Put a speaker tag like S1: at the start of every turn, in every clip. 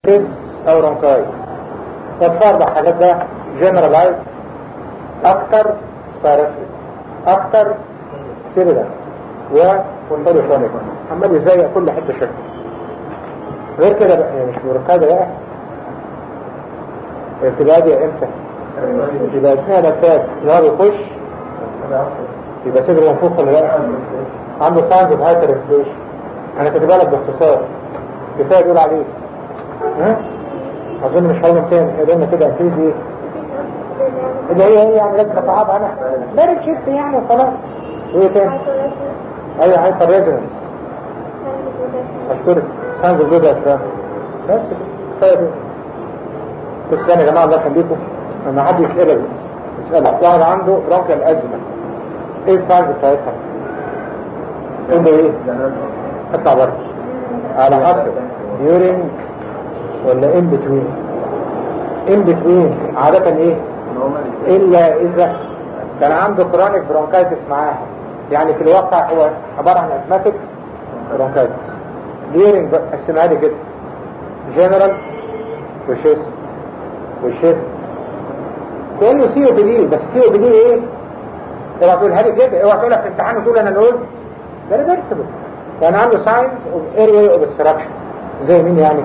S1: او رونكاي اصفار ده حاجات ده جنرالايز اكتر سبارفري اكتر سيريلا وكونتالي فونيك عمال يزيق كل حته شكل غير كده بقى مش مركزه بقى الارتباط دي امتى يبقى اسمها نفاذ نهار يخش يبقى صدر منفوخ ولا لا عنده ساينز اوف هايبر انفليشن انا كاتبها لك باختصار كفايه يقول عليه ها اظن مش هقول تاني قدامنا كده انفيز ايه اللي هي هي يعني لازم اتعب عنها بارد شيفت يعني وخلاص ايه تاني ايوه هايبر ريزونانس اشكرك ساينز اوف جود افلام بس كفايه كده بس ثاني يا جماعه الله يخليكم لما حد يسالك يسالك واحد عنده برونكيال ازمه ايه الساينز بتاعتها؟ قول له ايه؟ اطلع بره على حسب يورين ولا ان بتوين ان بتوين عادة ايه الا اذا كان عنده كرونيك برونكايتس معاه يعني في الواقع هو عبارة عن اسماتيك برونكايتس ديورنج قسمها لي كده جنرال وشيست والشيست كانه سي او بي دي بس سي او بي دي ايه اوعى تقولها لي كده اوعى تقولها في امتحان وتقول انا نقول ده ريفرسبل يعني عنده ساينز اوف اير واي اوبستراكشن زي مين يعني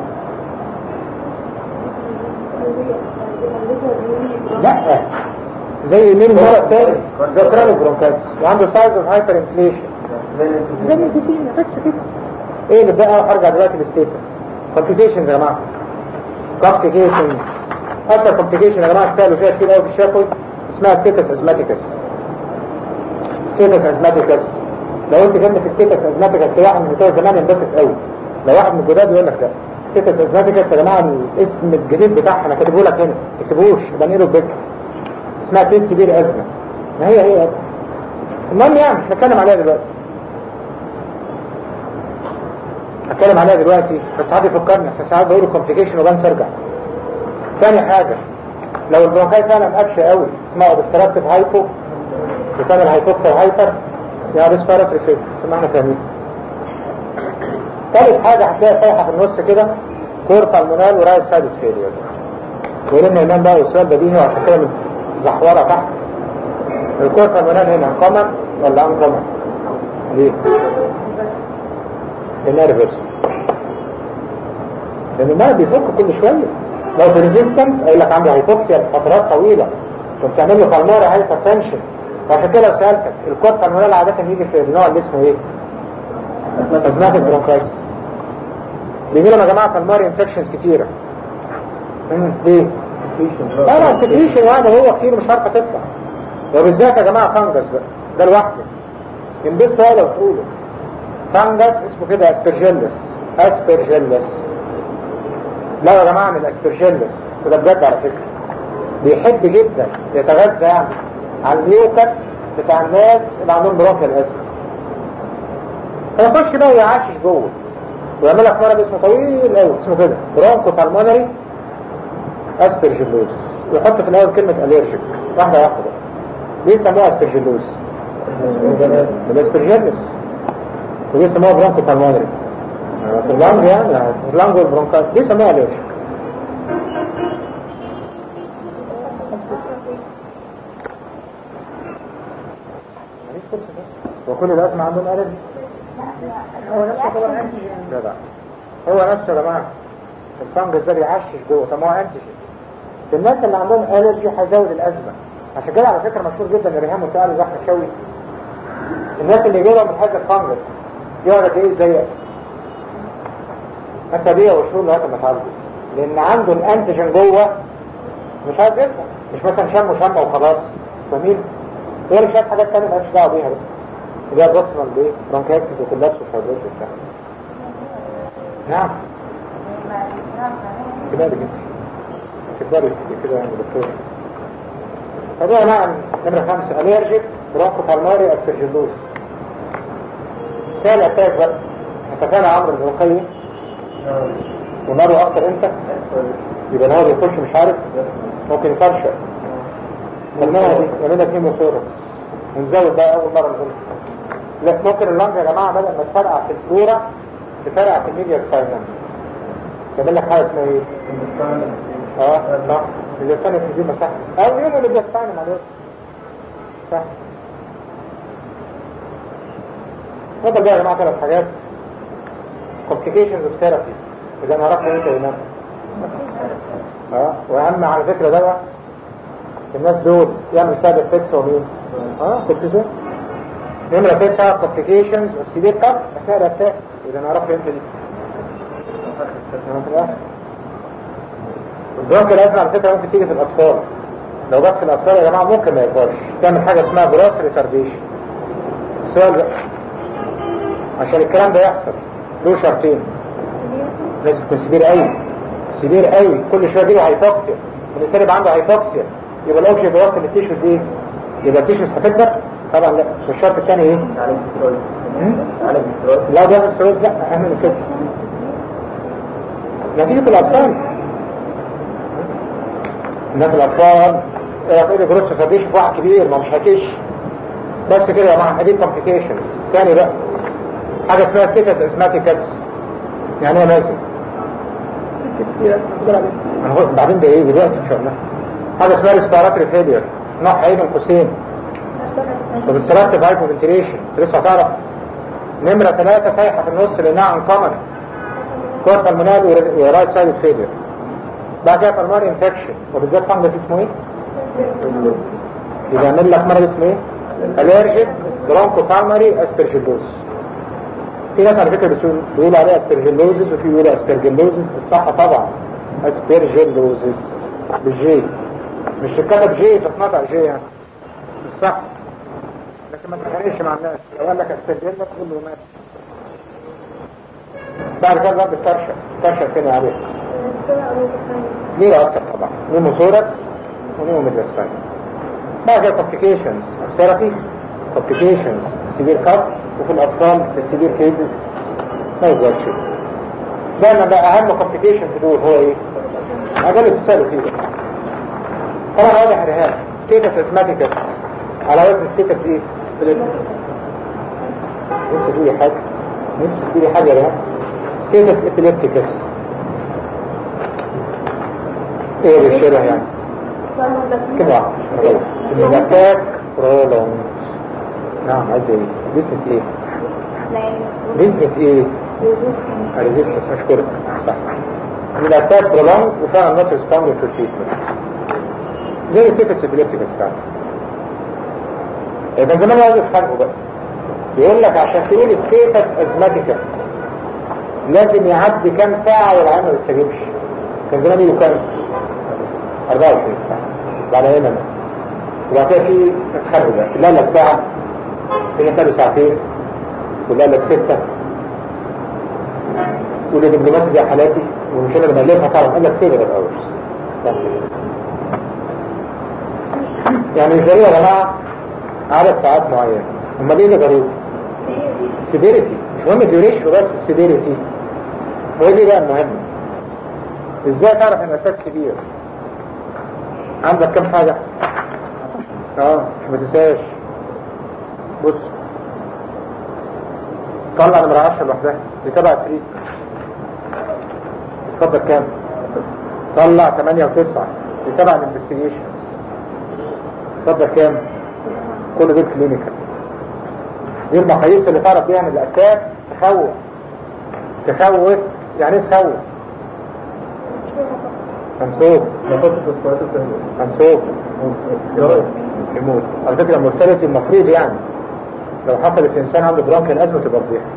S1: لا زي مين مرض تاني زي كرونيك برونكايتس وعنده ساينز اوف هايبر انفليشن زي الانفليشن بس كده ايه اللي بقى ارجع دلوقتي للستيتس كومبليكيشنز يا جماعه كومبليكيشنز اكتر كومبليكيشن يا جماعه سالوا فيها كتير قوي في الشفوي اسمها ستيتس ازماتيكس ستيتس ازماتيكس لو انت جنبك ستيتس ازماتيكس في واحد من بتوع زمان ينبسط قوي لو واحد من الجداد يقول لك لا ستيتس ازماتيكس يا جماعه الاسم الجديد بتاعها انا كاتبه لك هنا ما تكتبوش يبقى نقله بك اسمها تيت سبير ازمه ما هي هي المهم يعني مش هتكلم عليها دلوقتي هتكلم عليها دلوقتي بس عادي فكرني عشان ساعات بقول كومبليكيشن وبنسى ارجع ثاني حاجه لو البرونكاي فعلا قفشه قوي اسمها اوبستراكتيف هايبو بتعمل هايبوكسر هايبر يا ريسبيراتوري فيل ما احنا فاهمين ثالث حاجة هتلاقي فايحة في النص كده كور بالمونال ورايت سايد فيلير ولما ينام بقى والسؤال بديهي وعشان كده زحورة تحت الكور بالمونال هنا كومن ولا ان كومن؟ ليه؟ لانها ريفرس لان الماء بيفك كل شوية لو في ريزيستنت اقول لك عنده هايبوكسيا فترات طويلة كنت تعمل له بالماري هايبر تنشن وعشان كده لو سألتك الكود بالمونال عادة يجي في النوع اللي اسمه ايه؟ ازمات البرونكايتس بيجي لهم يا جماعه بالماري انفكشنز كتيره ليه؟ لا لا سكريشن يعني هو كتير مش عارفه تطلع وبالذات يا جماعه فانجس بقى ده لوحده ينبت سؤال لو تقوله فانجس اسمه كده اسبرجيلس اسبرجيلس لا يا جماعه من الاسبرجيلس وده بجد على فكره بيحب جدا يتغذى يعني على الميوكس بتاع الناس اللي عندهم برونكيال ازمه فيخش بقى يعاشش جوه ويعمل لك مرض اسمه طويل قوي اسمه كده برونكو بالمونري اسبرجيلوز ويحط في الاول كلمه اليرجيك واحده واحده بقى ليه سموها اسبرجيلوز؟ الاسبرجيلس وليه سموها برونكو بالمونري؟ في اللانج يعني في اللانج والبرونكات ليه سموها اليرجيك؟ وكل الأسماء عندهم ألرجي هو نفسه طبعا انتيجين جدع هو نفسه يا جماعه الفنجس ده بيعشش جوه طب ما هو انتيجين الناس اللي عندهم الرجي هيزود الازمه عشان كده على فكره مشهور جدا الرهان والتقال زحمه شوي الناس اللي جايه من هذا الفنجس يقعد ايه زي اسابيع وشهور لغايه ما تعالجه لان عنده الانتيجين جوه مش عايز يفهم مش مثلا شم شم وخلاص فاهمين؟ هي شويه حاجات ثانيه مالهاش دعوه بيها بقى اللي هي بروكسيمال بايه برونكايتس وكولابس وفايبروس وبتاع نعم كبار جدا كبار كده يعني دكتور طبعا نعم نمرة خمسة اليرجيك برونكو بالماري اسبرجيلوس ثاني اتاك بقى اتفقنا عمرو البرونكية وناره اكتر انت يبقى الهواء بيخش مش عارف ممكن يفرشق المنها دي يعمل لك هيموثوركس ونزود بقى اول مرة نقول لا ممكن اللنج يا جماعة بدل ما تفرقع في الفلورة تفرقع في الميديا سباينال يعمل لك حاجه اسمها ايه؟ اه صح اللي الثاني في الزيمه صح او يوم اللي بيستعمل مع الوقت صح فضل بقى يا جماعه ثلاث حاجات complications of therapy اذا ما عرفنا انت ينام اه واهم على فكره ده بقى الناس دول يعمل سايد افكتس ومين؟ اه كورتيزون نمرة تسعة complications والسيدير كاب اثناء الاتاك اذا ما عرفنا انت دي البرونك الازمة على فكرة ممكن تيجي في الاطفال لو جت في الاطفال يا جماعة ممكن ما يكبرش تعمل حاجة اسمها جراس ريتارديشن السؤال بقى عشان الكلام ده يحصل له شرطين لازم تكون سبير قوي سبير قوي كل شويه يجيله هايبوكسيا الانسان يبقى عنده هايبوكسيا يبقى الاوكسجين بيوصل للتيشوز ايه؟ يبقى التيشوز هتكبر؟ طبعا لا والشرط الثاني ايه؟ لا ده السعود لا اهم من كده نتيجة الأطفال الناس الأطفال يقول لي جروس فبيش في واحد كبير ما مش هتيش بس كده يا جماعة دي كومبليكيشنز تاني بقى حاجة اسمها ستيتس اسماتيكس يعني ايه لازم بعدين ده ايه دلوقتي ان شاء الله حاجة اسمها ريسبيراتوري فيلير نوع ايه من قوسين وبالترتب هايبو فنتيليشن لسه هتعرف نمرة ثلاثة سايحة في النص لانها انكمر كورت المنال ورايت سايد فيلير بعد كده بالماري انفكشن وبالذات فانجس اسمه ايه؟ يبقى يعمل لك مرض اسمه ايه؟ الرجيك برونكو بالماري اسبرجيلوز في ناس على فكرة بيقولوا عليها اسبرجيلوزز وفي بيقولوا اسبرجيلوزز الصح طبعا اسبرجيلوزز بالجي مش تتكتب جي تتنطق جي يعني الصح لكن ما تتخانقش مع الناس لو قال لك اسبرجيلوز تقول له مات بعد كده بقى بترشح ترشح تاني عليه ليه اكتر طبعا نيموثوركس ونيموميدرساين بعد كده complications of therapy complications severe cup وفي الأطفال في السيفير كيسز ما يقدرش دايما بقى أهم كومبليكيشن في دول هو إيه؟ هذا اللي بتسألوا فيه طبعا واضح رهاب ستيتس اسماتيكس على وزن ستيتس إيه؟ نفسي تقولي حاجة نفسي تقولي حاجة رهاب ستيتس ابيليبتيكس ايه اللي الشبه يعني؟ كده واحد الاتاك برولونج نعم عايز ايه؟ ريزنت ايه؟ ريزنت ايه؟ ريزنت اشكرك صح الاتاك برولونج وفعلا نوت ريسبوندنج تو تريتمنت زي السيتس ابيليبتيكس فعلا كان زمان عايز يفهمه بقى يقول لك عشان تقول ستيتس ازماتيكس لازم يعدي كام ساعة والعين ما يستجيبش كان زمان يقول كام 24 ساعة بعد هنا وبعد كده في تخرج بقى لا لك ساعة في ناس قالوا ساعتين ولا لك ستة واللي دبلوماسي زي حالاتي ومش انا بنالفها طبعا قال لك سيبر الاورز يعني مش يا جماعة عدد ساعات معين امال ايه اللي ضروري؟ السيفيريتي مش مهم الديوريشن بس السيفيريتي هو دي بقى المهم ازاي تعرف ان اساس كبير عندك كم حاجة اه ما تنساش بص طلع نمرة 10 لوحدها دي تبع تريد اتفضل كام طلع 8 و9 دي تبع الانفستيجيشن اتفضل كام كل دول كلينيكال دي المقاييس اللي تعرف بيها ان الاتاك تخوف تخوف يعني ايه تخوف منسوب منسوب يموت على فكرة المورتاليتي المفروض يعني لو حصلت انسان عنده برونك الازمة تبقى فضيحة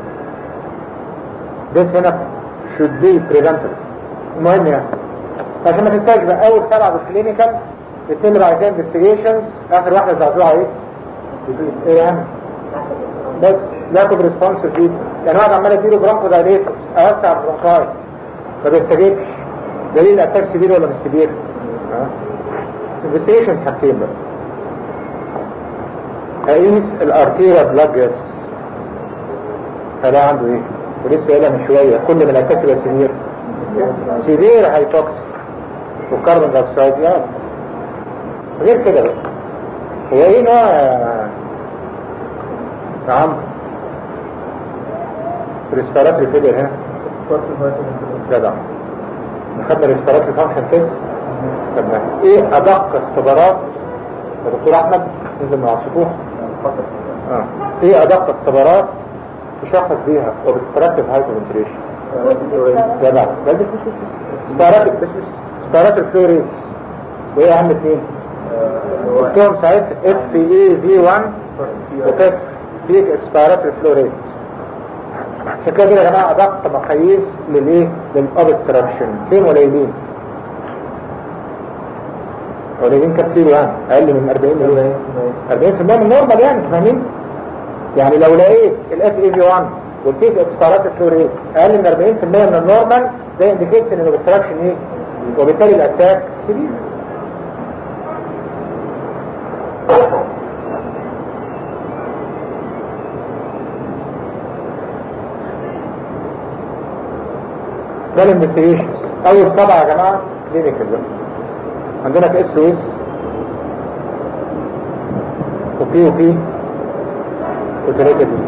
S1: this هنا should be preventable المهم يعني عشان ما تنساش بقى اول سبعة بالكلينيكال الاثنين اللي بعد كده انفستيجيشنز اخر واحدة زعزوعة ايه؟ ايه يعني؟ بس لاك اوف ريسبونس فيه يعني واحد عمال اديله برونكو دايليتوس اوسع البرونكاي ما بيستجيبش دليل اتاك سبير ولا مش سبير؟ انفستيجيشنز حاجتين بقى هقيس الارتيرا بلاد جاس فده عنده ايه؟ ولسه قايلها من شويه كل ما الاتاك يبقى سبير سبير هايبوكسي وكربون دايوكسيد يعني غير كده بقى هو ايه نوع يا عم ريسبيراتوري فيلر هنا جدع خدنا ريسبيراتوري فانكشن تيست خدنا ايه ادق اختبارات يا دكتور احمد نزل من على السطوح اه ايه ادق اختبارات تشخص بيها اوبستراكتيف هايبرفنتيليشن ده بقى ده بس استعارات بس استعارات الفلوريد وايه اهم اثنين قلتهم ساعتها اف اي في 1 وكيف فيك استعارات الفلوريد عشان كده يا جماعه ادق مقاييس للايه للاوبستراكشن فين قليلين قليلين كام كيلو يعني اقل من 40 مليون 40% من النورمال يعني فاهمين يعني لو لقيت الاف اي في 1 والكيس اكسبارات الفلوريد اقل من 40% من النورمال ده انديكيتس ان الاوبستراكشن ايه وبالتالي الاتاك سبيل ده الانفستيجيشن اول سبعه يا جماعه كلينيكال بقى عندنا في اس اس وبي وبي وثلاثه دي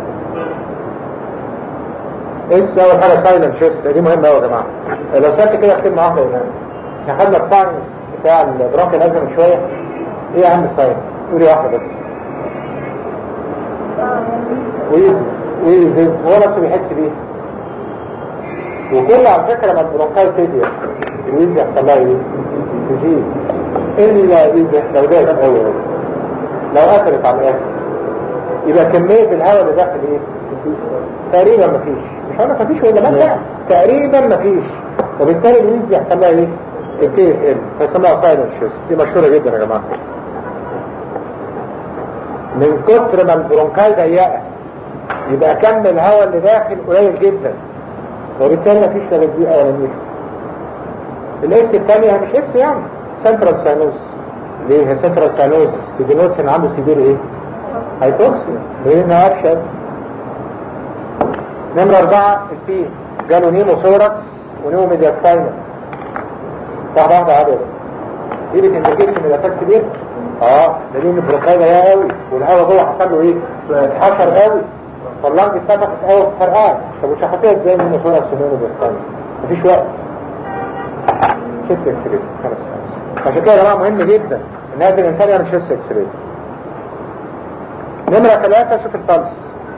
S1: اس اول حاجه سايلنت شيست دي مهمه قوي يا جماعه لو سالت كده كلمه واحده هنا احنا خدنا الساينس بتاع البرونك الازمه من شويه ايه اهم ساين قولي واحده بس ويزز ويزز هو نفسه بيحس بيه وكل على فكره لما البرونكاي تدي الويز يحصل لها ايه؟ تزيد الا اذا لو ده الاول لو اثرت على الاخر يبقى كميه الهواء اللي داخل ايه؟ تقريبا مفيش مش هقول لك مفيش ولا لا تقريبا مفيش وبالتالي الويز يحصل لها ايه؟ تبتدي تقل فيسموها سايلنت شيست دي مشهوره جدا يا جماعه من كتر ما البرونكاي ضيقه يبقى كم الهواء اللي داخل قليل جدا وبالتالي مفيش لا بزيقه ولا نيش الاس الثانيه مش اس يعني سنترال ساينوز ليه هي سنترال ساينوز تدينوتس ان عنده سيفير ايه هايبوكسيا ليه انه افشل نمرة أربعة البي جاله نيمو ثوركس ونيمو ميدياستاينس واحدة واحدة عادة دي بتندكيتش من الأتاك كبير اه ده ليه البروكايدة يا قوي والهواء جوه حصل له ايه اتحشر قوي فاللنج اتفتحت قوي فرقان طب وشخصية ازاي نيمو ثوركس ونيمو ميدياستاينس مفيش وقت شيست اكس راي خمس ساعات عشان كده يا جماعة مهم جدا ان هذا الانسان يعمل شيست اكس راي نمرة ثلاثة شوف البلس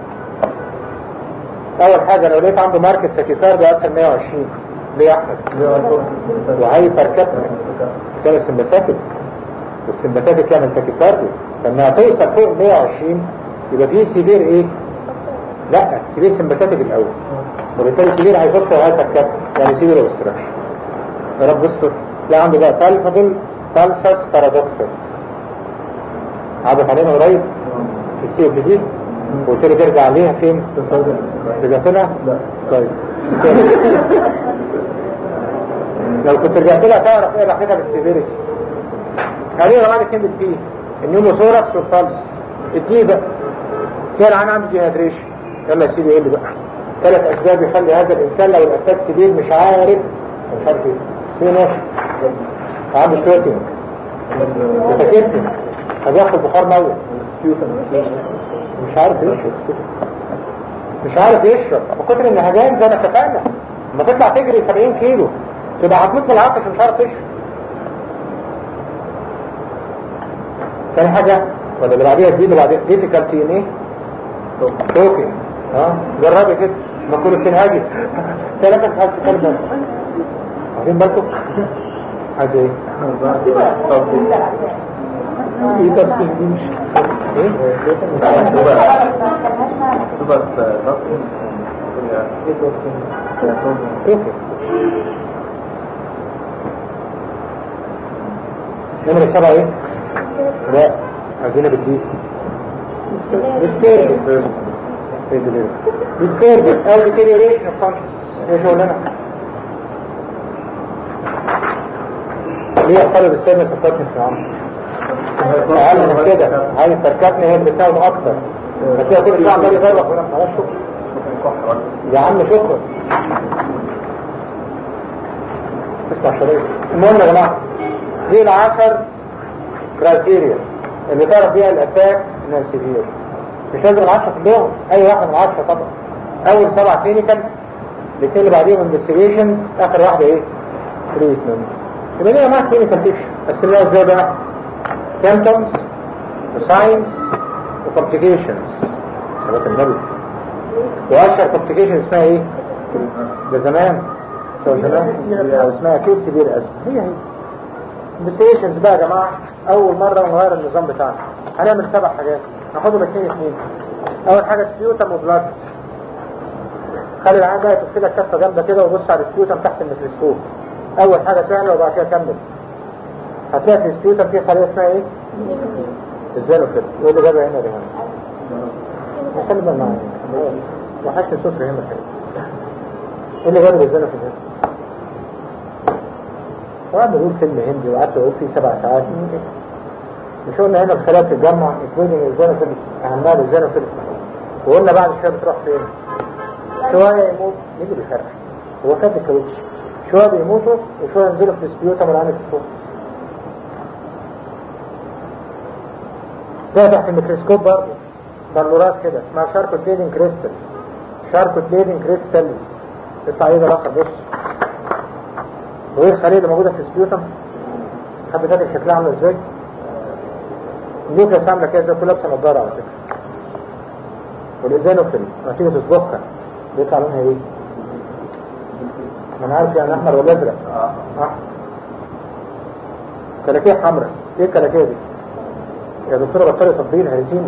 S1: اول حاجة لو لقيت عنده ماركت تاكيكارديا اكثر 120 ليه يا احمد وهايبر كابنر كان السمباثيك والسمباثيك يعمل تاكيكارديا لما توصل فوق 120 يبقى فيه سيفير ايه لا سيفير سمباثيك الاول وبالتالي سيفير هيخش وهايبر كابنر يعني سيفير اوبستراكشن يا رب استر لا عنده بقى تالفابل تالسس بارادوكسس عدت علينا قريب في السي او بي دي قلت له ترجع عليها فين؟ رجعت لها؟ لا طيب لو كنت رجعت لها تعرف ايه علاقتها بالسيفيريتي خلينا بعد كلمة دي النيوموثوركس والفالس الدي بقى كان عن عنده ديهادريشن يلا يا سيدي قول لي بقى ثلاث اسباب يخلي هذا الانسان لو الاتاك سديد مش عارف مش عارف ايه في ناس عنده شويتنج وتكتم فبياخد بخار ميه مش عارف يشرب مش عارف يشرب وكتر النهجان زي ما اتفقنا لما تطلع تجري 70 كيلو تبقى هتموت من العطش مش عارف تشرب ثاني حاجة ولا اللي بعديها دي اللي بعديها ديفيكالتي ان ايه؟ توكينج ها جربي كده ما كل بتنهاجي ثلاثة مش عارف تتكلم واخدين بالكم؟ عايز ايه؟ ايه تفكير دي مش ايه؟ اوكي نمرة سبعة ايه؟ لا عايزينها بالدي ديستيرجن ديستيرجن او deterioration of consciousness ايه شغلنا؟ ليه يحصل بالسيرنس of consciousness يا عم؟ اقل من كده هاي التركاتنا هي اللي بتساعد اكتر بس كل شويه عمال يغرق ولا خلاص شكرا يا عم شكرا اسمع شريف المهم يا جماعه دي العشر كرايتيريا اللي تعرف بيها الاتاك انها سيفير مش لازم العشرة كلهم اي واحد من العشرة طبعا اول سبعة كلينيكال الاثنين اللي بعديهم انفستيجيشنز اخر واحدة ايه تريتمنت يبقى دي معاك كلينيكال بيكشر بس اللي هو ازاي بقى symptoms وساينز وكومبليكيشنز صلاة النبي واشهر كومبليكيشن اسمها ايه؟ ده زمان شو زمان اسمها كيد سبير ازمه هي هي انفستيجيشنز بقى يا جماعه اول مره نغير النظام بتاعنا هنعمل سبع حاجات ناخدهم اثنين اثنين اول حاجه سبيوتم وبلاد خلي العين بقى تفصل لك كفه جامده كده وبص على السبيوتم تحت الميكروسكوب اول حاجه سهله وبعد كده كمل هتلاقي في السبيوتم في خليه اسمها ايه؟ ازاي كده وايه اللي جابها هنا يا ريهان؟ خلي بالك معايا وحشت صوت ريهان كده ايه اللي جاب الازاله في الهند؟ وقعد بقول فيلم هندي وقعدت اقول فيه سبع ساعات مش قلنا هنا الخلايا بتتجمع including الزينوفيلز عمال الزينوفيلز وقلنا بعد شويه بتروح فين؟ شويه يموت يجي بيفرق هو فات الكاوتش شويه بيموتوا وشويه ينزلوا في السبيوتم والعين تفوق ده تحت الميكروسكوب برضه بلورات كده اسمها شاركوت ليدنج كريستالز شاركوت ليدنج كريستالز تطلع ايه ده الاخر بص وايه الخليه اللي موجوده في السبيوتم حد فاكر شكلها عامله ازاي النيوكليس عامله كده زي كل لابسه نضاره على فكره والايزانوفيل لما تيجي تطبخها بيطلع لونها ايه؟ ما انا عارف يعني احمر ولا ازرق احمر كلاكيه حمراء ايه الكلاكيه دي؟ يا دكتوره بطلي تطبيل هيتيني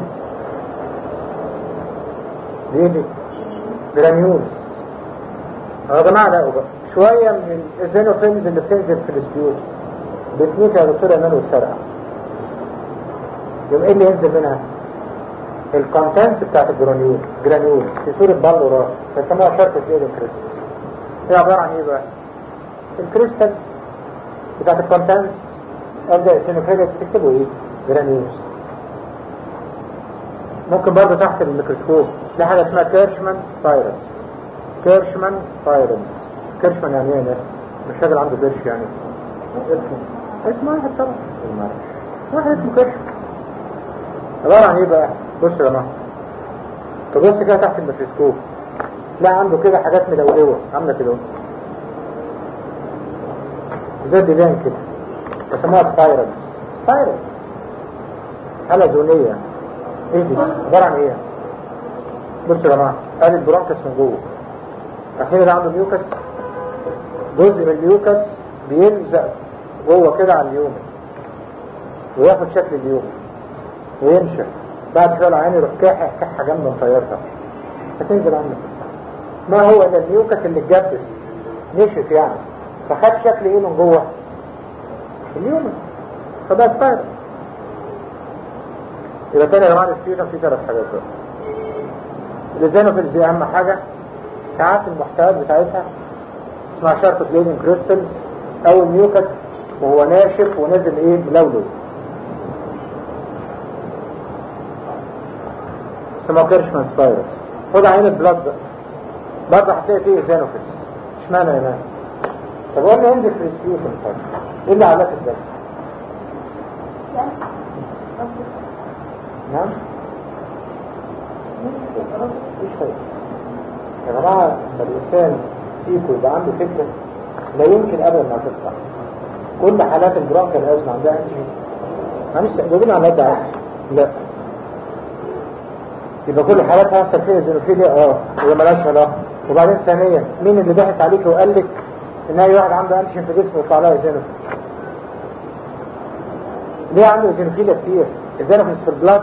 S1: دي ايه دي؟ جرانيولز يا جماعه لا بقى شويه من الزينوفيلز اللي بتنزل في السبيوت بتموت يا دكتوره ايمان وتسرع يبقى ايه اللي ينزل منها؟ الكونتنس بتاعت الجرانيول جرانيول في صورة بلورات بيسموها شرطة ايدن كريستال هي عبارة عن ايه بقى؟ الكريستالز بتاعت الكونتنس ابدا السينوفيليك تكتبوا ايه؟ جرانيولز ممكن برضه تحت الميكروسكوب في حاجة اسمها كيرشمان سبايرلز كيرشمان سبايرلز كيرشمان يعني ايه يا ناس؟ مش راجل عنده كيرش يعني اسمه واحد طبعا واحد اسمه كيرشمان عبارة عن ايه بقى؟ بص يا جماعة تبص كده تحت الميكروسكوب تلاقي عنده كده حاجات ملولوة عاملة كده زي الديدان كده بيسموها سبايرال سبايرال حالة زونية ايه دي؟ عبارة عن ايه؟ بص يا جماعة ادي البرونكس من جوه اخيرا ده عنده ميوكس جزء من الميوكس بيلزق جوه كده على اليوم وياخد شكل اليوم وينشف بعد شويه العين يروح كاحح كحه جامده مطيرها هتنزل عنك ما هو الا الميوكس اللي اتجبس نشف يعني فخد شكل ايه من جوه اليوم فده سبايرال يبقى تاني يا جماعه السبيوتم في ثلاث حاجات بقى الازينوفيلز دي اهم حاجه ساعات المحتويات بتاعتها اسمها شاركوت ليدنج كريستلز او الميوكس وهو ناشف ونازل ايه ملولو اسمها كيرشمان سبايرس خد عين البلاد ده برضه هتلاقي فيه ايزانوفيلز اشمعنى يا مان طب قلنا ينزل في السبيوتم طيب ايه اللي علاقه ده نعم مفيش فايدة يا جماعة الإنسان فيكم يبقى عنده فكرة لا يمكن أبدا ما تطلع كل حالات البرونكا الأزمة عندها أنجي معلش بيقول على قد عكس لا يبقى كل حالاتها هيحصل فيها زينوفيليا اه يبقى مالهاش علاقة وبعدين ثانيا مين اللي ضحك عليك وقال لك ان اي واحد عنده انتيجين في جسمه يطلع لها زينوفيل ليه عنده زينوفيليا كتير الزينوفيلز في البلاد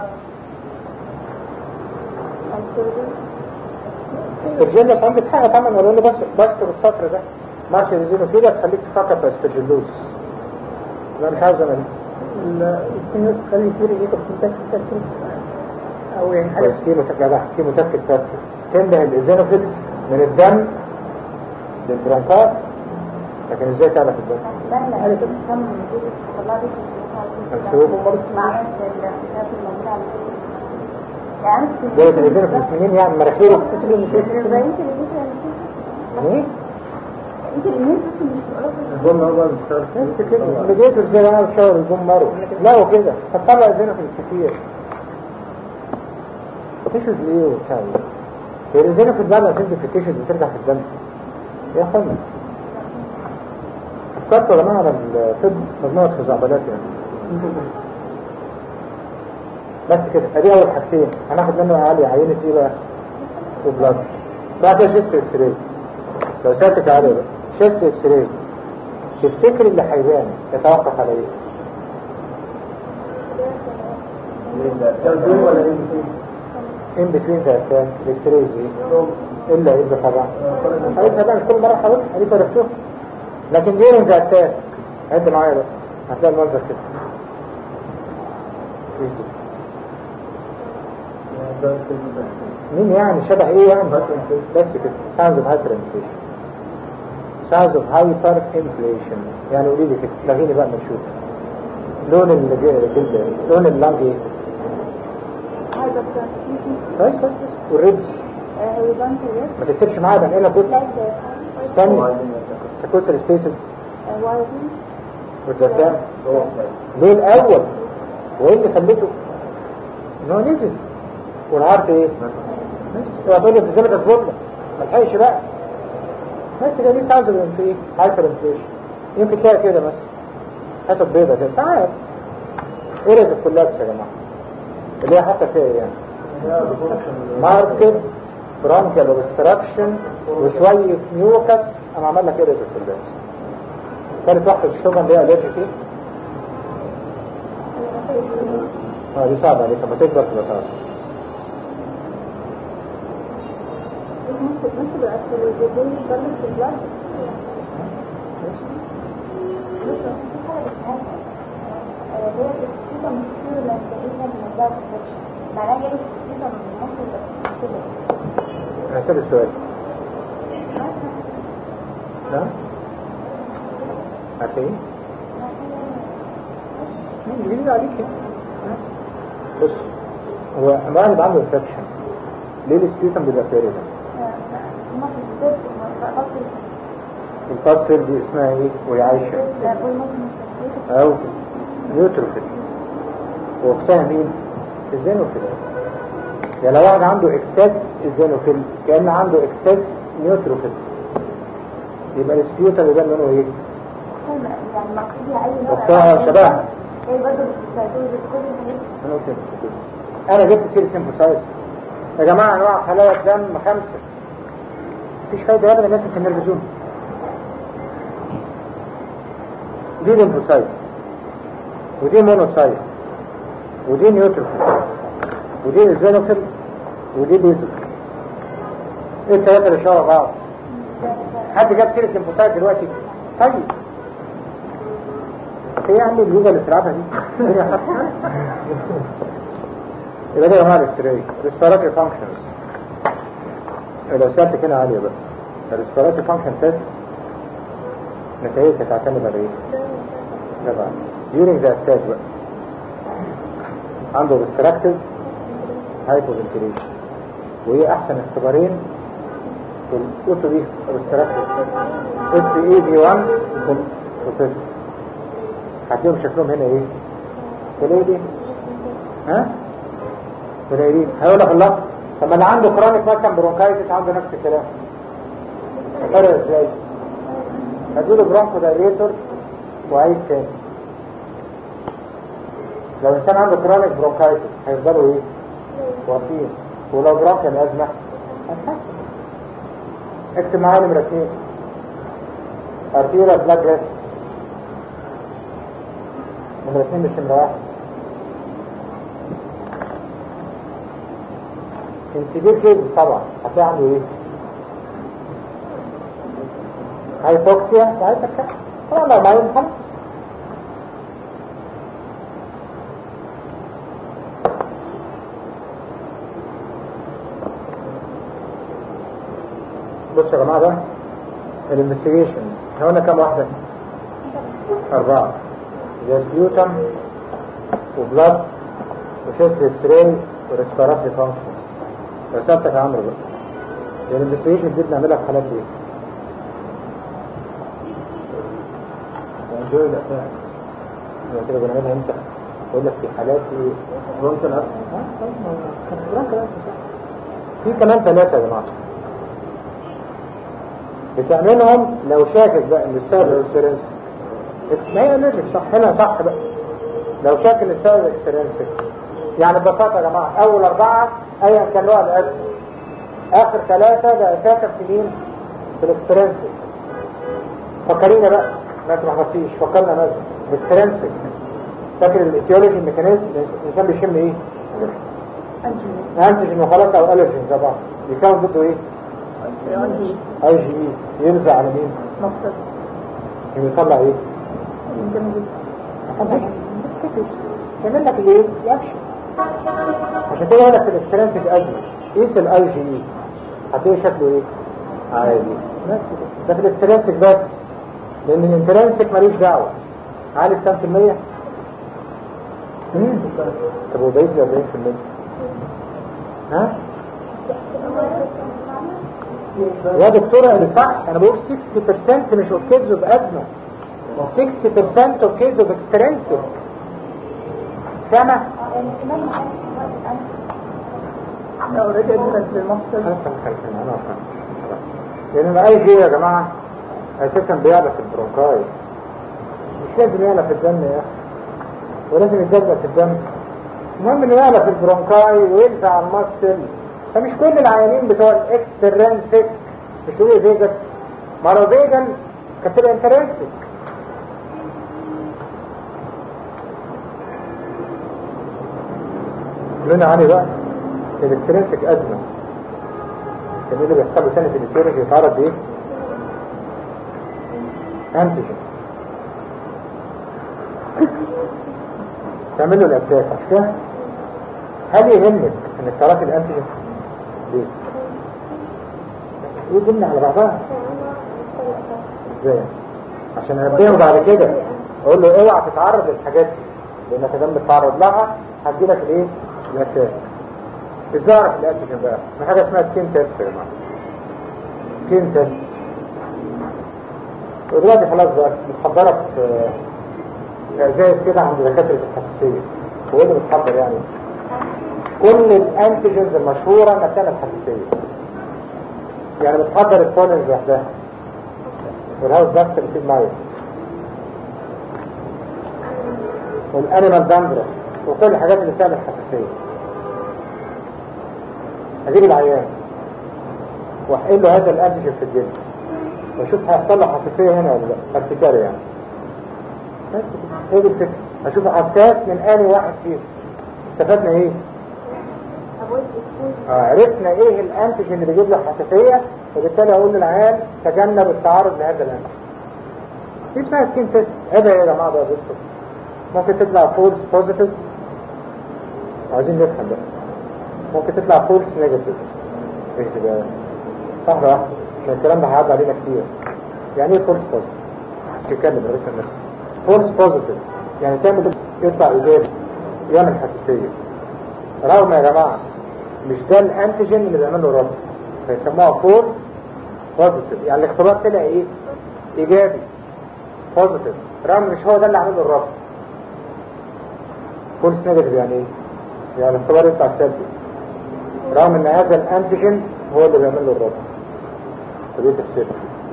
S1: الجلة ساعات بتحقق طبعا ولو انه بس بكتب السطر ده مارش الزينوفيليا تخليك تفكر في استرجلوز ما مش عاوز انا
S2: السنوس تخلي فيه ريقه في التفكير او يعني حاجة
S1: كويس كيمو جدع كيمو تفكر فاسد تنبه الزينوفيلز من الدم للبرونكات لكن ازاي تعرف الدم؟
S3: انا كنت كم من جزء طلع لي
S1: مكتوب.
S3: مع الكتاب الموجود على يعني
S1: جاية الزينوفيلز منين يعني مناخيره؟
S3: انت اللي
S1: ايه؟
S3: انت اللي بس مش
S1: الجملة هو بس كده بديته ازاي انا بشاور الجم مرة لا هو كده هتطلع الزينوفيلز كتير تيشوز ليه وبتاع ايه؟ هي الزينوفيلز بعد ما تنزل في التيشوز وترجع في الدم يا اخوانا فكرت يا جماعة على الطب مجموعة خزعبلات يعني بس كده ادي اول حاجتين هناخد منه عالي عينة ايه بقى وبلاد بعد كده شيست اكس راي لو سالتك عليه بقى شيست اكس راي تفتكر اللي هيبان يتوقف على ايه ان بتوين ذا اتاك الاكس راي ايه الا ايه طبعا حضرتك بقى كل مرة حاولت حضرتك عرفتوه لكن ديرنج ذا اتاك عد معايا بقى هتلاقي المنظر كده إيه ده؟ مين يعني شبه ايه يعني بس كده ساوند اوف هايبر انفليشن ساوند اوف هايبر انفليشن يعني قولي لي كده لغيني بقى ما نشوف لون الجلد لون اللنج ايه
S3: هذا
S1: بس بس بس والريبس
S3: هيبان كده
S1: ما تكتبش معايا ده انا كنت
S3: لا
S1: استني تكوتر ستيتس
S3: وايد
S1: والدفاع ليه الاول وايه اللي خليته ان هو نزل والعرض ايه بس هو تقول لي في زمن اصبر ما لحقش بقى بس ده دي ساعه في ايه هايبر انفليشن يمكن تلاقي كده مثلا حتت بيضه كده ساعات ايه رزق كلابس يا جماعه اللي هي حتى فيها ايه يعني ماركت برونكال اوبستراكشن وشويه ميوكس انا عمل لك ايه رزق كلابس كانت واحدة الشغل اللي هي الرجل فيه اه دي صعبة عليك لما تكبر تبقى صعبة
S3: ممكن ممكن أكثر الجدول يبلغ في البلاد
S1: هسأل السؤال نعم عارفين مين جديد عليك يعني؟ بص هو أما اللي عنده انفكشن ليه السبيوتم بيبقى فارغ الفصل دي اسمها ايه وهي عايشة او نيوتروفيل وقتها مين الزينوفيل يعني لو واحد عنده اكسس الزينوفيل كأن عنده اكسس نيوتروفيل يبقى السبيوتم يبقى منه ايه
S3: يعني مقصودها أي نوع
S1: وقتها شبهها
S3: هي برضه بتستخدم كل الحاجات
S1: انا قلت لك. انا جبت سيرة سيمفوسايس يا جماعة انواع حلاوة دم خمسة مفيش فايدة ابدا الناس في النرفزون دي ليمفوسايت ودي مونوسايت ودي نيوتروفيل ودي ايزينوفيل ودي بيزل ايه الثلاثة اللي شبه بعض حد جاب سيرة ليمفوسايت دلوقتي طيب ايه يعني اليوجا اللي بتلعبها دي الدنيا حتى يبقى ده هو الاكسراي ريسبيراتوري فانكشنز لو سألت كده عالية بقى الريسبيراتوري فانكشن تيست نتائجها تعتمد على ايه؟ طبعا during the attack بقى عنده obstructive hypoventilation وايه احسن اختبارين في الاوتو دي obstructive اس اي دي 1 وفيس هتلاقيهم شكلهم هنا ايه؟ تلاقي دي ها؟ قليلين هيقول لك الله طب ما اللي عنده كرونيك مثلا برونكايتس عنده نفس الكلام فرق ازاي هديله برونكو دايليتور وعيد تاني لو انسان عنده كرونيك برونكايتس هيفضلوا ايه واقفين ولو برونكيال ازمه هتحسن اكتب معايا نمره اثنين ارتيولا بلاد ريست نمره اثنين مش نمره واحد انسيبير كيز طبعا هتلاقي عنده ايه هايبوكسيا وهايبوكسيا طبعا لو معين خلاص بصوا يا جماعه بقى الانفستيجيشن احنا قلنا كام واحده اربعه زي سبيوتم وبلاد وشيست اكس راي وريسبيراتوري فانكشنز رسالتك يا عمرو بقى يعني الانفستيجيشن دي بنعملها في حالات ايه؟ انجوي الافلام يعني كده بنعملها امتى؟ بقول لك في حالات ايه؟ برونكال أسف برونكال أسف في كمان ثلاثة يا جماعة بتعملهم لو شاكك بقى ان السبب الانسورنس ما هي الرجل صح هنا صح بقى لو شكل السبب اكسترنسك يعني ببساطة يا جماعة أول أربعة أيا كان نوع الأزمة آخر ثلاثة ده أساسا في مين؟ في الاكسترنسك فكرينا بقى ما تلخبطيش فكرنا مثلا الاكسترنسك فاكر الايتيولوجي الميكانيزم الإنسان بيشم إيه؟ أنتجن وخلاص أو ألرجين زي بعض يكون ضده إيه؟
S2: عندي
S1: أي جي إي ينزع على مين؟
S2: مقصد
S1: يطلع إيه؟
S2: جنبي
S1: يعمل لك الايه؟ يكشف عشان كده هنا في الاكسترنسك ازمه قيس الاي جي اي هتلاقي شكله ايه؟ عادي بس كده. ده في الاكسترنسك بس لان الانترنسك ملوش دعوه عالي كام في المية؟ مم. طب وبقيت ل 40% ها؟ يا دكتورة اللي صح انا بقول 60% مش اوف كيدز اوف ازمه 60% اوف كيدز اوف اكسترنسك سنة
S3: يعني كمان ما
S2: لو رجع ادرس للمقصد
S1: خمسة مخالفين أنا أفهم لأن أي شيء يا جماعة أساسا بيعلى في البرونكاي مش لازم يعلى في الدم يا أخي ولازم يتجزأ في الدم المهم إنه يعلى في البرونكاي ويلزع على المصل فمش كل العيانين بتوع الإكسترنسك مش تقولي فيجن ما لو فيجن كانت تبقى انترنسك لنا علي بقى الاكسترنسك أزمة كان إيه اللي بيحصل له تاني في الاتيولوجي يتعرض بإيه؟ أنتيجين تعمل له الأبداك مش كده؟ هل يهمك إنك تعرفي الأنتيجين؟ ليه؟ إيه ضمن على بعضها؟ إزاي؟ عشان أنبهه بعد كده أقول له اوعى تتعرض للحاجات دي لأنك لما تتعرض لها هتجيلك الإيه؟ الأبداك ازاي اعرف الانتيجين بقى من حاجه اسمها سكين تيست يا جماعه سكين تيست ودلوقتي خلاص بقى متحضره في في ازايز كده عند دكاتره الحساسيه هو اللي بتحضر يعني كل الانتيجينز المشهوره مكان الحساسيه يعني بتحضر البولنز لوحدها والهاوس داكت اللي فيه الميه والانيمال داندرا وكل الحاجات اللي بتعمل حساسيه اجيب العيان واحقن له هذا الانتيجين في الجلد واشوف هيحصل له حساسيه هنا ولا لا ارتكاري يعني بس كده. هي دي الفكره اشوف حساس من اني واحد فيهم استفدنا ايه؟ آه عرفنا ايه الانتيجين اللي بيجيب له حساسيه وبالتالي اقول للعيان تجنب التعرض لهذا الانتيجين دي اسمها سكين تيست هذا يا جماعه بقى بصوا ممكن تطلع فولس بوزيتيف عايزين نفهم بقى ممكن تطلع فولس نيجاتيف ايه كده واحدة واحدة عشان الكلام ده هيعدي علينا كتير يعني ايه فولس بوزيتيف تتكلم رئيس النفس فولس بوزيتيف يعني تعمل يطلع ايجابي يعمل حساسية رغم يا جماعة مش ده الانتيجين اللي بيعمل له رد فيسموها فولس بوزيتيف يعني الاختبار طلع ايه ايجابي بوزيتيف رغم مش هو ده اللي عمل له الرد فولس نيجاتيف يعني ايه يعني الاختبار يطلع سلبي رغم ان هذا الانتيجين هو اللي بيعمل له الرد فدي تفسير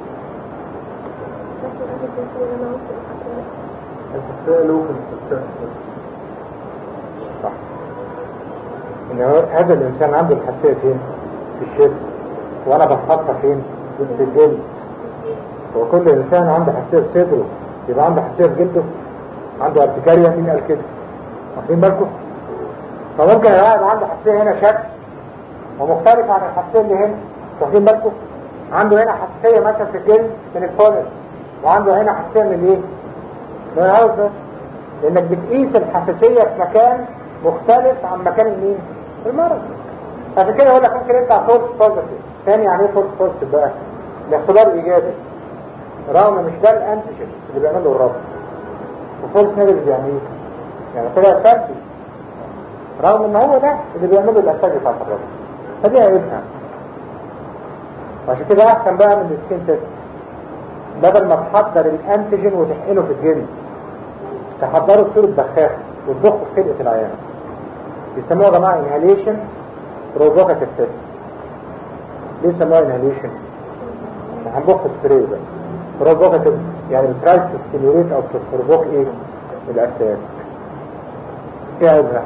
S1: صح ان هو- هذا الانسان عنده الحساسيه فين في الشد وانا بفحصها فين في الجلد هو كل انسان عنده حساسيه في صدره يبقى عنده حساسيه في جلده عنده ارتكاريا مين قال كده واخدين بالكم فممكن الواحد عنده حساسيه هنا شك ومختلف عن الحساسيه اللي هنا واخدين بالكم عنده هنا حساسيه مثلا في الجلد من الفولن وعنده هنا حساسيه من الايه من الهاوس بس لانك بتقيس الحساسيه في مكان مختلف عن مكان المين المرض عشان كده يقول لك ممكن يطلع فولس بوزيتيف ثاني يعني ايه فولس بوزيتيف بقى الاختبار ايجابي رغم مش ده الانتيجين اللي بيعمل له الربط وفولس نيجاتيف يعني ايه يعني طلع سلبي رغم ان هو ده اللي بيعمل له الاساس بتاعت الربط فدي عيبها وعشان كده احسن بقى من السكين تيست بدل ما تحضر الانتيجين وتحقنه في الجلد تحضره في صورة بخاخ وتضخه في خلقة العيان يسموها يا جماعة inhalation provocative test ليه سموها inhalation؟ هنضخ سبراي ده provocative يعني بترايز تستيميوليت او تستربوك ايه الاتاك ايه عيبها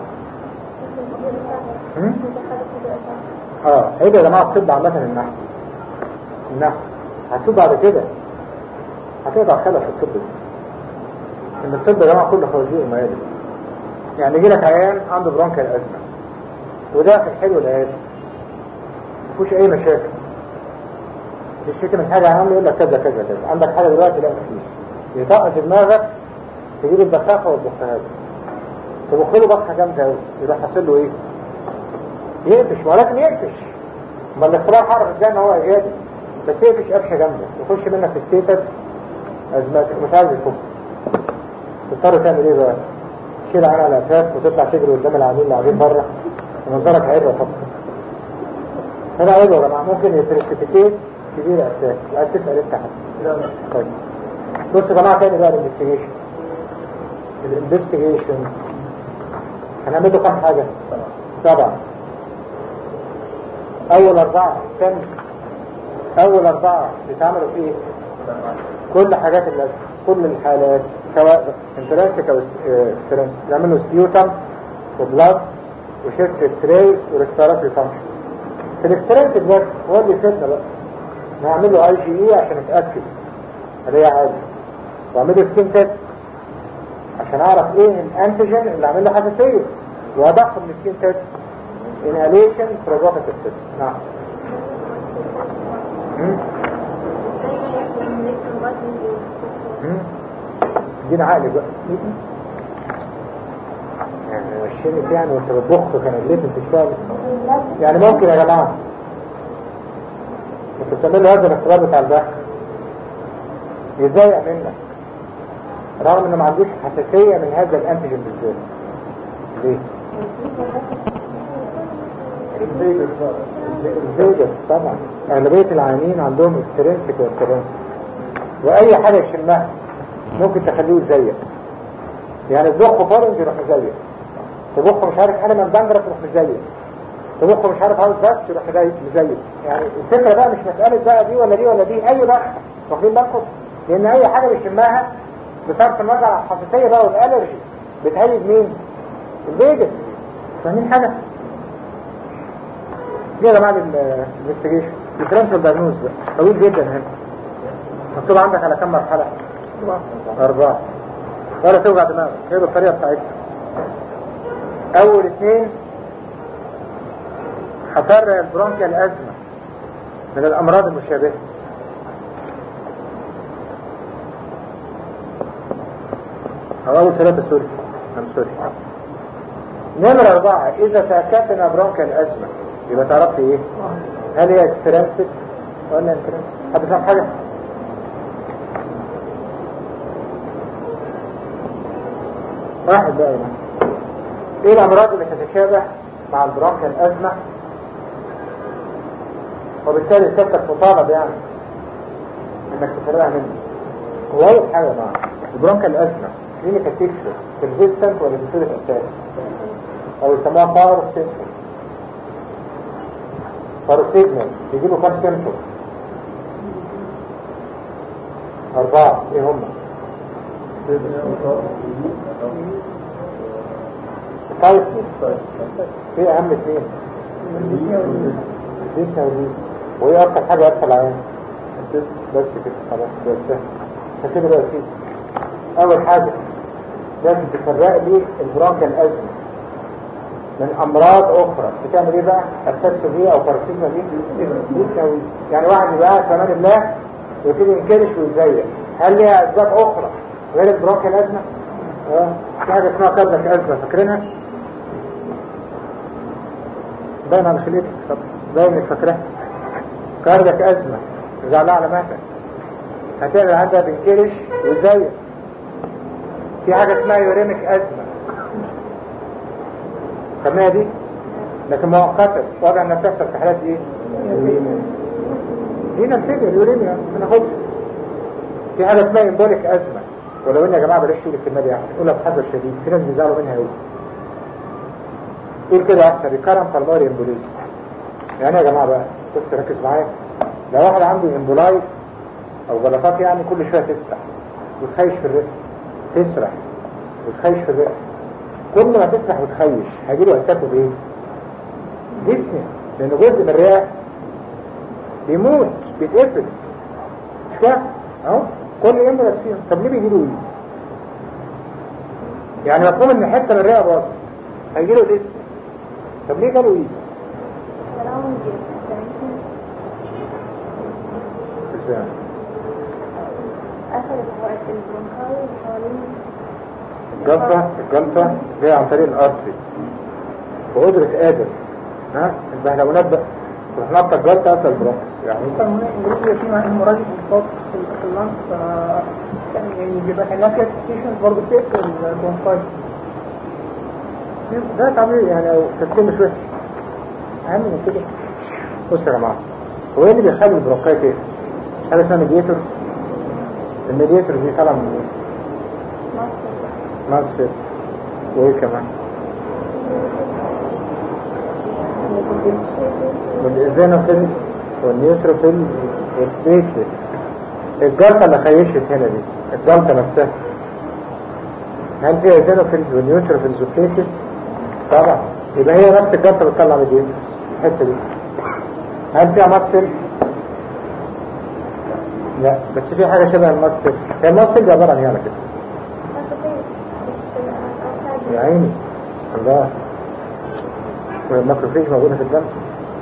S1: هم؟ اه عيب يا جماعه الطب عامه النحس النحس هتشوف بعد كده هتقطع خلف في الطب ده. ان الطب يا جماعه كله خوازيق وميادة يعني يجي لك عيان عنده برونكال ازمه وده في الحلو العيادي مفيش اي مشاكل تشتكي من حاجه عام يقول لك كذا كذا كذا عندك حاجه دلوقتي لا مفيش يطق في دماغك تجيب البخاخه والبخاخه تبخ له بخه جامده قوي يروح حاصل له ايه؟ يقفش ولكن يقفش ما الاختراع حرف ازاي ان هو ايجابي بس يقفش قفشه جامده يخش منك في ستيتس ازماتك مش عايز يفك تضطر تعمل ايه بقى؟ تشيل عنها الاساس وتطلع تجري قدام العميل اللي قاعدين بره ومنظرك عيب طبعا هنا عيب يا جماعه ممكن يترسبتيت كبير اساس لا تسال انت حد طيب بص يا جماعه تاني بقى الانفستيجيشنز الانفستيجيشنز هنعمله كام حاجه؟ سبعه اول اربعه استنى اول اربعه بيتعملوا في ايه؟ كل حاجات اللازمه كل الحالات سواء انترنسك او اكسترنسك نعمل له سبيوتم وبلاد وشيست اكس راي وريسبيراتوري فانكشن في الاكسترنسك بس هو اللي فاتنا بقى نعمل له اي جي اي عشان اتاكد هل هي عادي واعمل له سكين تيست عشان اعرف ايه الانتيجين اللي عامل له حساسيه وادخل من السكين تيست inhalation provocative test نعم مم. مم. ادينا عقلي بقى يعني مشيني يعني وانت بتبخ كان الليل بتشتغل يعني ممكن يا جماعه انت بتعمل له هذا الاختبار بتاع البحث يضايق منك رغم انه ما عندوش حساسيه من هذا الانتيجين بالذات ليه؟ الفيجاس طبعا اغلبيه العيانين عندهم اكسترنسك واكسترنسك واي حاجه يشمها ممكن تخليه زيك يعني تبخ فورنج يروح مزيك تبخ مش عارف انا من بنجرة تروح مزيك تبخ مش عارف عاوز بس يروح مزيك مزيك يعني الفكره بقى مش مساله بقى دي ولا دي ولا دي اي بخ واخدين بالكم لان اي حاجه بيشمها بصرف النظر عن الحساسيه بقى والالرجي بتهيج مين؟ الفيجاس فاهمين حاجه؟ دي يا جماعه الانفستيجيشن الديفرنشال دايجنوز بقى طويل جدا هنا مكتوب عندك على كم مرحله؟ أربعة ولا توجع دماغك هي بالطريقة بتاعتها أول اثنين هفرق البرونكيا الأزمة من الأمراض المشابهة أو أول ثلاثة سوري أم سوري نمرة أربعة إذا تأكدنا برونكيا الأزمة يبقى تعرفي إيه؟ هل هي اكسترنسك ولا انترنسك؟ حد فاهم حاجة؟ واحد بقى يعني. ايه الامراض اللي تتشابه مع البرونكيا الازمة وبالتالي سيادتك مطالب يعني انك تفرقها منه هو اول حاجة مع البرونكيا الازمة كلينيكال تيكشر ريزيستنت ولا ديفيرت اساس او يسموها باور سيستم باور سيجنال بيجيبوا كام سيمتوم أربعة إيه هم؟ تايتنس ايه اهم اثنين ديسنا وديس وايه اكتر حاجة ادخل عيان بس كده خلاص ده سهل فكده بقى فيه اول حاجة لازم تفرق لي البرونكيا الازمة من امراض اخرى بتعمل ايه بقى اساسه بيه او باراسيزما دي ديسنا وديس يعني واحد يبقى قاعد في امان الله ويبتدي ينكرش ويزيق هل ليها اسباب اخرى غير البرونكيا الازمة اه في حاجة اسمها كاردك ازمة فاكرينها باين على خليتك طب باين انك فاكرها كاردك ازمة رجع لها على مهلك هتعمل عندها بنكرش وزيك في حاجة اسمها يوريمك ازمة سميها دي لكن مؤقتة وضع انها بتحصل في حالات ايه دي نفسها اليوريميا ما ناخدش في حاجة اسمها امبوليك ازمة ولو ان يا جماعة بلاش تقول الكلمة دي احسن قولها بحذر شديد في ناس بيزعلوا منها قوي قول كده احسن ريكارن بالماري امبوليز يعني يا جماعة بقى بص ركز معايا لو واحد عنده امبولاي او جلطات يعني كل شوية تسرح وتخيش في الرئة تسرح وتخيش في الرئة كل ما تسرح وتخيش هيجيله احساسه بايه؟ جسمي لانه جزء من الرئة بيموت بيتقفل مش كده؟ اهو كل يوم بس فيهم طب ليه بيجيله ايه؟ يعني مفهوم ان حته من الرئة باظت هيجيله جسم طب ليه جاله ايه؟ ازاي؟
S3: أخذ وقت البرونكاي حوالين
S1: الجلطة الجلطة جاية عن طريق الأرضي وقدرة قادر ها البهلونات بقى تروح نطة الجلطة قبل البرونكس يعني
S2: الجزء فيه مع المراجع بالفاق في اللانس ف يعني بيبقى كان لها كلاسيفيكيشن برضه بتقفل البرونكاي
S1: ده طبيعي يعني او تسليم مش وحش اهم من كده بص يا جماعة هو ايه اللي بيخلي البرونكايت ايه؟ حاجة اسمها ميديتور الميديتور دي طالعة من ايه؟ مصر وايه كمان؟ والايزينوفيلز والنيوتروفيلز والبيتلت الجلطة اللي خيشت هنا دي الجلطة نفسها هل فيها ايزينوفيلز والنيوتروفيلز والبيتلت؟ طبعا يبقى هي نفس الجلطة بتطلع من دي الحتة دي هل فيها مصر؟ لا بس في حاجة شبه المصر هي المصر دي عبارة عن ايه على كده؟ يا عيني الله والماكروفيج موجودة في الدم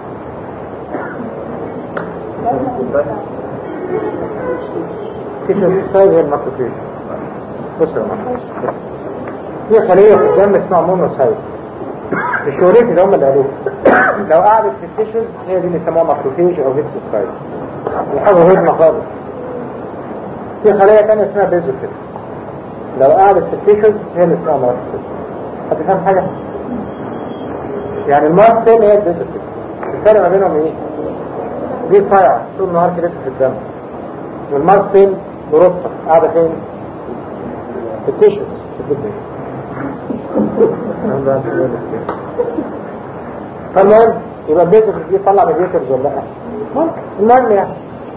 S1: تيشو سايز هي الماكروفيج بص يا جماعة في خلية في الدم اسمها مونوسايت الشوريك اللي هم اللي قالوه لو قعدت في التيشوز هي دي اللي يسموها ماكروفيج او هيستوسايت دي حاجة هضمة خالص في خلية تانية اسمها بيزوفيل لو قعدت في التيشوز هي اللي اسمها مارسل هتفهم حاجة يعني المارسل هي البيزوفيل الفرق ما بينهم ايه دي صايعة طول النهار كده في الدم والمارسل بروسة قاعدة فين في التيشوز في البيزوفيل فالمهم يبقى البيزوفيل دي طلع ميديترز ولا لا ممكن المهم يعني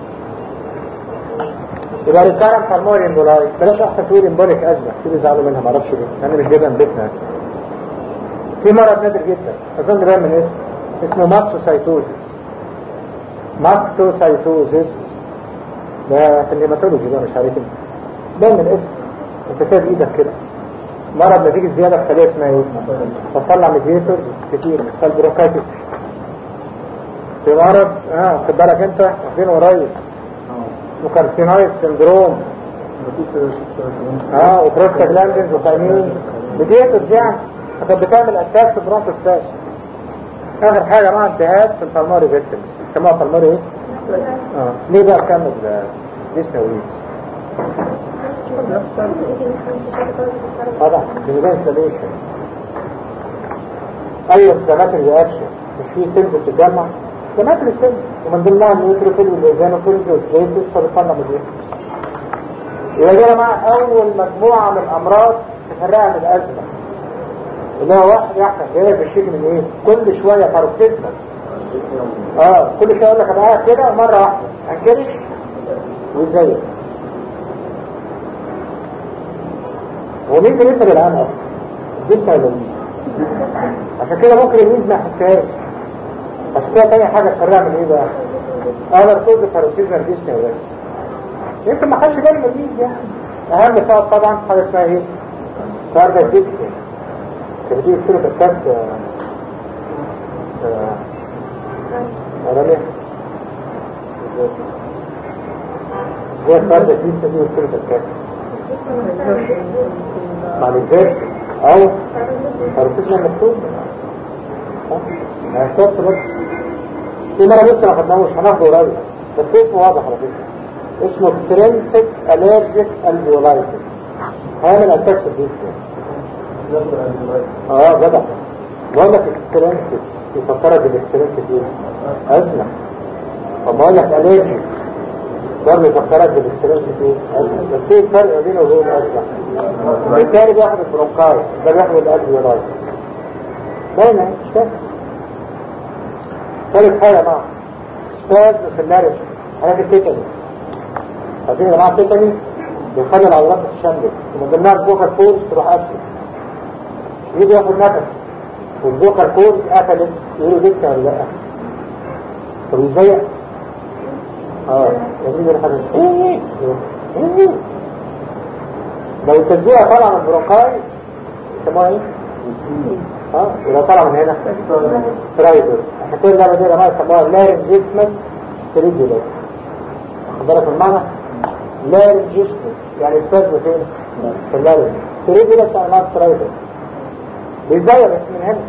S1: يبقى ريكارن فالموري امبولاي بلاش احسن تقول امبوليك ازمه في بيزعلوا منها معرفش ليه انا مش جايبها من بيتنا في مرض نادر جدا اظن ده من اسم اسمه ماستوسايتوزيس ماستوسايتوزيس ده في الهيماتولوجي ده مش عارف ده من اسم انت سايب ايدك كده مرض نتيجة زيادة في خلية اسمها ايه؟ فتطلع ميديتورز كتير فالبروكايتس في مرض اه خد بالك انت واخدين قريب وكارسينويد سندروم اه وبروستاجلاندينز وفايمين ميديتورز يعني فكانت بتعمل اتاك في برونكوستاش اخر حاجة مع انتهاء في الفالماري فيكتمز سموها فالماري ايه؟ اه ليه بقى كمل جسم ويس طبعا بنبان سليشن اي انفلاماتري رياكشن مش في سيلز بتتجمع انفلاماتري سيلز ومن ضمنها النيوتروفيل والايزانوفيلز والبليتس فبتطلع من يبقى دي يا جماعه اول مجموعه من الامراض تفرقها من الازمه اللي هو واحد يحصل جاي بالشكل من ايه كل شويه باروكسيزمال اه كل شويه يقول لك انا قاعد كده مره واحده هنكرش وازاي هو مين بيسأل الآن أصلا؟ الجسم ولا الميز؟ عشان كده ممكن الميز ما يحسهاش عشان كده تاني حاجة تفرقها من ايه بقى؟ اقدر تقول باروكسيزمال جسم بس يمكن ما خدش بالي من الميز يعني اهم سبب طبعا حاجة اسمها ايه؟ فرد الجسم كان بتيجي في سورة الكاس رمي زي فرد الجسم دي في سورة الكاس مع الانفيرس او باروكسيزمال مكتوب ما يحتاجش بس في مرة لسه ما خدناهوش هناخده قريب بس اسمه واضح على فكرة اسمه اكسترينسيك اليرجيك الفيولايتس هيعمل اتاك في الجسم اه جدع بقول لك اكسترينسيك يفكرك بالاكسترينسيك ايه؟ ازمة طب بقول لك اليرجيك برضه يفكرك بالاكسترينسيك ايه؟ ازمة بس ايه الفرق بينه وبين الازمة؟ الثاني بياخد البرونكاي ده بياخد الالفيولايتس باينة مش فاهم ثالث حاجة بقى سباز في النارس حاجات التيتاني عارفين يا جماعة التيتاني بيخلي العضلات تتشنج ومن ضمنها الفوكال كورس تروح قافله يجي ياخد نفس والفوكال كورس قفلت يقولوا لسه ولا لا طب ازاي اه يجي الحاجه لو التسبيحه طالعه من البرونكاي يسموها ايه؟ اه ولو طالعه من هنا سترايدر احنا كل اللعبه دي يا جماعه يسموها لارنجيتمس ستريدولس واخد بالك من المعنى؟ لارنجيتمس يعني استاذ فين؟ في اللارنج ستريدولس يعني معنى سترايدر بيزايا بس من هنا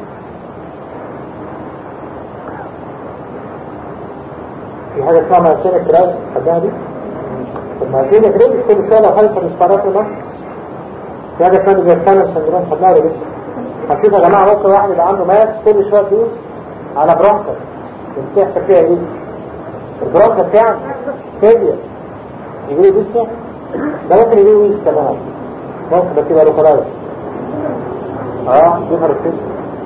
S1: في حاجة اسمها ماسينة كراس خدناها دي الماسينة كراس كل شوية لو خلف الاستعراض ده في حاجة اسمها ديجاستانا سندروم خدناها ولا لسه هنشوف يا جماعة ممكن واحد يبقى عنده ماس كل شوية تدوس على برونكس بتحصل فيها ايه؟ البرونكس يعني فيليا يجي له ديسنيا ده ممكن يجي له ويس كمان ممكن بس يبقى له خلاص اه دي فرق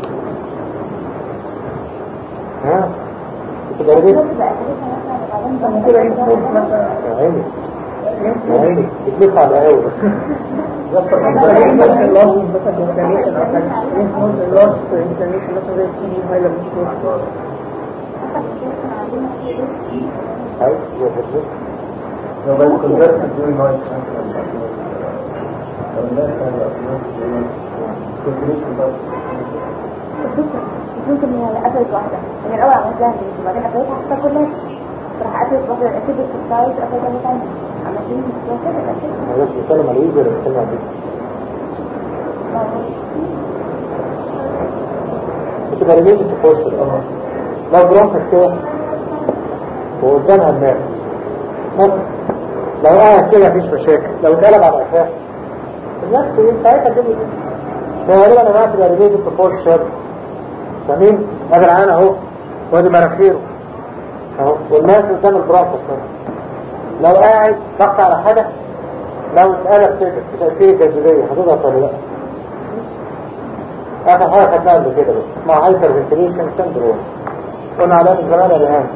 S1: ها كده رجل
S2: كده يمكن مثلا
S1: يا عيني يا عيني بتلف على قوي
S2: يمكن لوس مثلا انفلاميشن او حاجه يمكن لوس انفلاميشن مثلا زي السي دي هايلر مش
S1: عايز يا persist
S4: No, but convert to doing noise cancellation. Unless I have calculation about
S3: ممكن هي قفلت واحدة من الأول عملت لها ميز وبعدين قفلتها حتى كلها راح قفلت واحدة الأسيد السبتايز قفلتها واحدة تانية عملتين مش كده الأسيد
S1: انا بس بتكلم على اليوزر ولا بتكلم على البيزنس بتبقى ريليتد تو فورس لو برونكس كده وقدامها الناس مثلا لو قاعد كده مفيش مشاكل لو اتقلب على قفاه الناس تقول ساعتها كده غالبا انا بعت ريليتد تو فورس شر فاهمين؟ هذا العين اهو وادي مناخيره اهو والناس قدام البرونكس مثلا لو قاعد ضغط على حاجه لو اتقلب كده بتأثير الجاذبية هتضغط ولا لا؟ آخر حاجة خدناها قبل كده بس اسمها هايبر فنتريشن سندروم قلنا عليها من زمان يا ريهان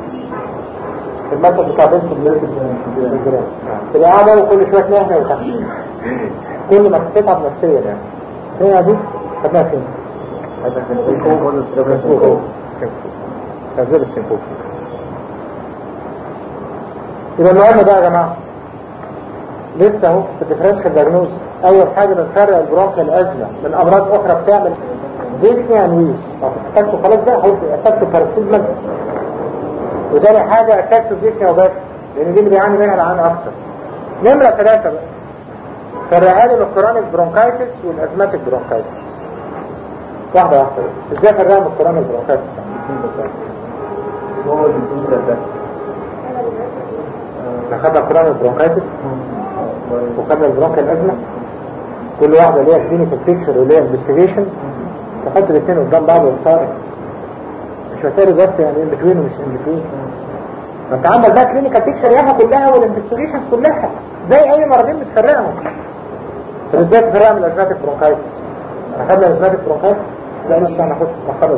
S1: المثل بتاع بنت الجيران تبقى قاعدة وكل شوية تلاقي هنا وتحت كل ما تتعب نفسيا يعني هي دي خدناها فين؟ سنفوك تنزيل السنفوك يبقى المهم بقى يا جماعة لسه اهو في الديفرنشال دايجنوز اول حاجه بنفرق البرونكيال الازمه من امراض اخرى بتعمل ديسني انويز اتاكسو خلاص بقى هو اتاكسو باركسيزما وتاني حاجه اتاكسو ديسني وبس لان دي اللي بيعاني منها العين اكتر نمره ثلاثه بقى فرقها لي الكرونيك برونكايتس والازماتيك برونكايتس واحده واحده بقى. ازاي فرقها من الكرونيك برونكايتس
S4: هو اللي بيكون ده
S1: احنا خدنا الكرونيك برونكايتس وخدنا البرونكيال الازمه كل واحده ليها كلينيكال بيكتشر وليها انفستيجيشنز تحط الاثنين قدام بعض وتفارق مش هتاري بس يعني ان بتوين ومش ان بتوين ما انت عندك بقى كلينيكال بيكتشر ياها كلها والانفستيجيشنز كلها زي اي مرضين بتفرقهم طب ازاي تفرقها من الازماتيك برونكايتس احنا خدنا الازماتيك برونكايتس لا لسه هناخد نخلص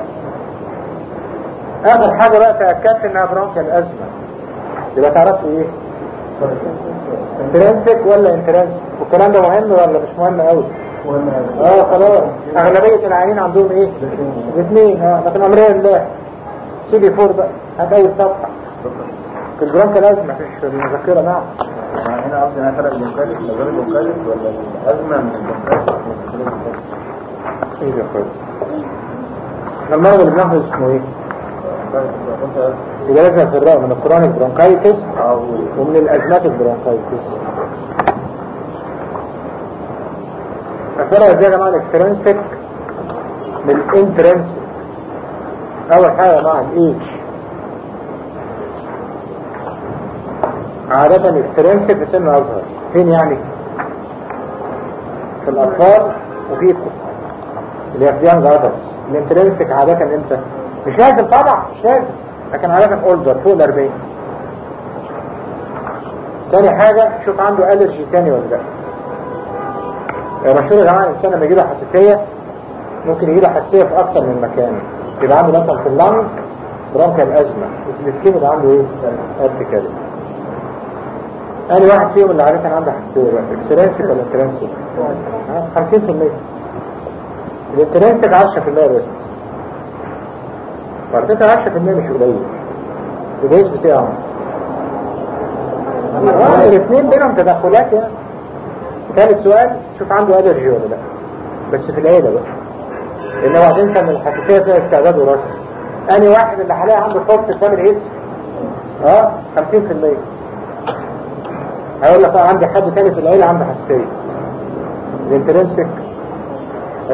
S1: اخر حاجه بقى تاكدت انها برونكيال ازمه يبقى تعرفوا ايه انترنسك ولا انترنسك والكلام ده مهم ولا مش مهم قوي اه خلاص اغلبية العيانين عندهم ايه الاثنين اه لكن امرين الله سي بي فور بقى هات اول صفحة في البرونك لازم مفيش في المذكرة نعم
S4: هنا قصدي انا فرق المكلف ولا غير المكلف ولا الازمه من المكلف
S1: ايه ده خالص المرض اللي بناخده اسمه ايه يبقى لازم نفرقه من الكرونيك برونكايتس
S4: او
S1: ومن الازمات البرونكايتس الفرق ازاي يا جماعه الاكسترنسك من الانترنسك اول حاجه يا جماعه الايدج عادة الاكسترنسك في سن اصغر فين يعني في الاطفال وفيكم اللي هي في يانج ادلتس الانترنسك عادة امتى مش لازم طبعا مش لازم لكن عادة اولدر فوق ال 40 تاني حاجة شوف عنده ألرجي تاني ولا لا يا مشهور يا جماعة الإنسان لما يجيله حساسية ممكن يجيله حساسية في أكتر من مكان يبقى عنده مثلا في اللنج برونكيال أزمة وفي السكين يبقى عنده إيه؟ قد كده أنا واحد فيهم اللي عارف أنا عنده حساسية بقى اكسلانسك ولا انترانسك 50% الانترانسك 10% بس وعلى فكرة 10% مش قليل الجهاز بتاعه آه، الاثنين بينهم تدخلات يعني ثالث سؤال شوف عنده ألرجي ولا لا بس في العيلة بقى لأن بعدين كان الحساسية فيها استعداد وراثي أني واحد اللي حاليا عنده فرصة تعمل إيه؟ اه 50% هيقول لك اه عندي حد تاني في العيلة عنده حساسية الانترنسك 20%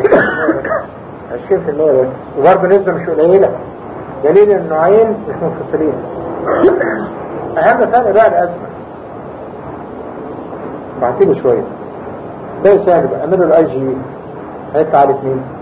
S1: بس وبرضه نسبة مش قليلة دليل ان النوعين مش منفصلين اهم فرق بقى الازمة بعتيله شوية ده سهل بقى اعمله الاي جي هيطلع على اثنين